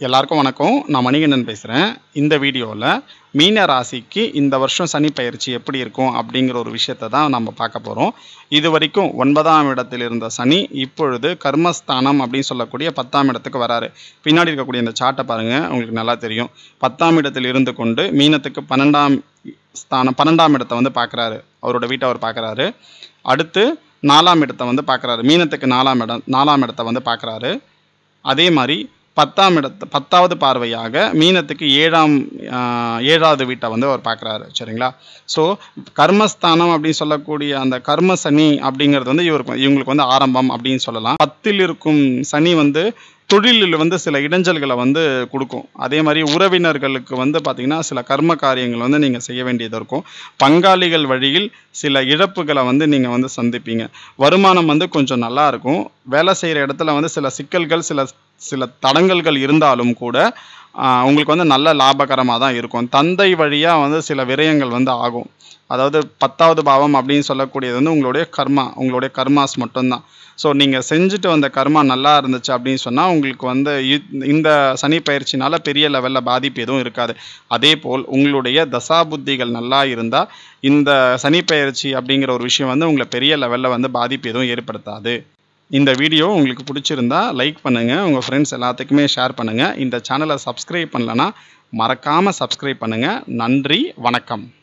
எல்லாருக்கும் வணக்கம் நான் மணிகண்டன் பேசுகிறேன் இந்த வீடியோவில் மீன ராசிக்கு இந்த வருஷம் சனி பயிற்சி எப்படி இருக்கும் அப்படிங்கிற ஒரு விஷயத்தை தான் நம்ம பார்க்க போகிறோம் இது வரைக்கும் ஒன்பதாம் இடத்தில் இருந்த சனி இப்பொழுது கர்மஸ்தானம் அப்படின்னு சொல்லக்கூடிய பத்தாம் இடத்துக்கு வராரு பின்னாடி இருக்கக்கூடிய இந்த சார்ட்டை பாருங்கள் உங்களுக்கு நல்லா தெரியும் பத்தாம் இடத்தில் இருந்து கொண்டு மீனத்துக்கு பன்னெண்டாம் ஸ்தானம் பன்னெண்டாம் இடத்தை வந்து பார்க்குறாரு அவரோட வீட்டை அவர் பார்க்குறாரு அடுத்து நாலாம் இடத்தை வந்து பார்க்குறாரு மீனத்துக்கு நாலாம் இடம் நாலாம் இடத்தை வந்து பார்க்குறாரு அதே மாதிரி பத்தாம் இடத்து பத்தாவது பார்வையாக மீனத்துக்கு ஏழாம் ஆஹ், ஏழாவது வீட்டை வந்து அவர் பார்க்குறாரு சரிங்களா ஸோ கர்மஸ்தானம் அப்படின்னு சொல்லக்கூடிய அந்த கர்ம சனி அப்படிங்கிறது வந்து இவருக்கு இவங்களுக்கு வந்து ஆரம்பம் அப்படின்னு சொல்லலாம் பத்தில் இருக்கும் சனி வந்து தொழிலில் வந்து சில இடைஞ்சல்களை வந்து கொடுக்கும் அதே மாதிரி உறவினர்களுக்கு வந்து பார்த்திங்கன்னா சில கர்ம காரியங்கள் வந்து நீங்கள் செய்ய வேண்டியது இருக்கும் பங்காளிகள் வழியில் சில இழப்புகளை வந்து நீங்கள் வந்து சந்திப்பீங்க வருமானம் வந்து கொஞ்சம் நல்லா இருக்கும் வேலை செய்கிற இடத்துல வந்து சில சிக்கல்கள் சில சில தடங்கல்கள் இருந்தாலும் கூட ஆஹ், உங்களுக்கு வந்து நல்ல லாபகரமாக தான் இருக்கும் தந்தை வழியாக வந்து சில விரயங்கள் வந்து ஆகும் அதாவது பத்தாவது பாவம் அப்படின்னு சொல்லக்கூடியது வந்து உங்களுடைய கர்மா உங்களுடைய கர்மாஸ் மட்டும்தான் ஸோ நீங்கள் செஞ்சுட்டு வந்த கர்மா நல்லா இருந்துச்சு அப்படின்னு சொன்னால் உங்களுக்கு வந்து இ- இந்த சனி பயிற்சினால பெரிய லெவலில் பாதிப்பு எதுவும் இருக்காது அதே போல் உங்களுடைய தசாபுத்திகள் நல்லா இருந்தால் இந்த சனி பயிற்சி அப்படிங்கிற ஒரு விஷயம் வந்து உங்களை பெரிய லெவலில் வந்து பாதிப்பு எதுவும் ஏற்படுத்தாது இந்த வீடியோ உங்களுக்கு பிடிச்சிருந்தா லைக் பண்ணுங்கள் உங்கள் ஃப்ரெண்ட்ஸ் எல்லாத்துக்குமே ஷேர் பண்ணுங்கள் இந்த சேனலை சப்ஸ்கிரைப் பண்ணலன்னா மறக்காமல் சப்ஸ்கிரைப் பண்ணுங்கள் நன்றி வணக்கம்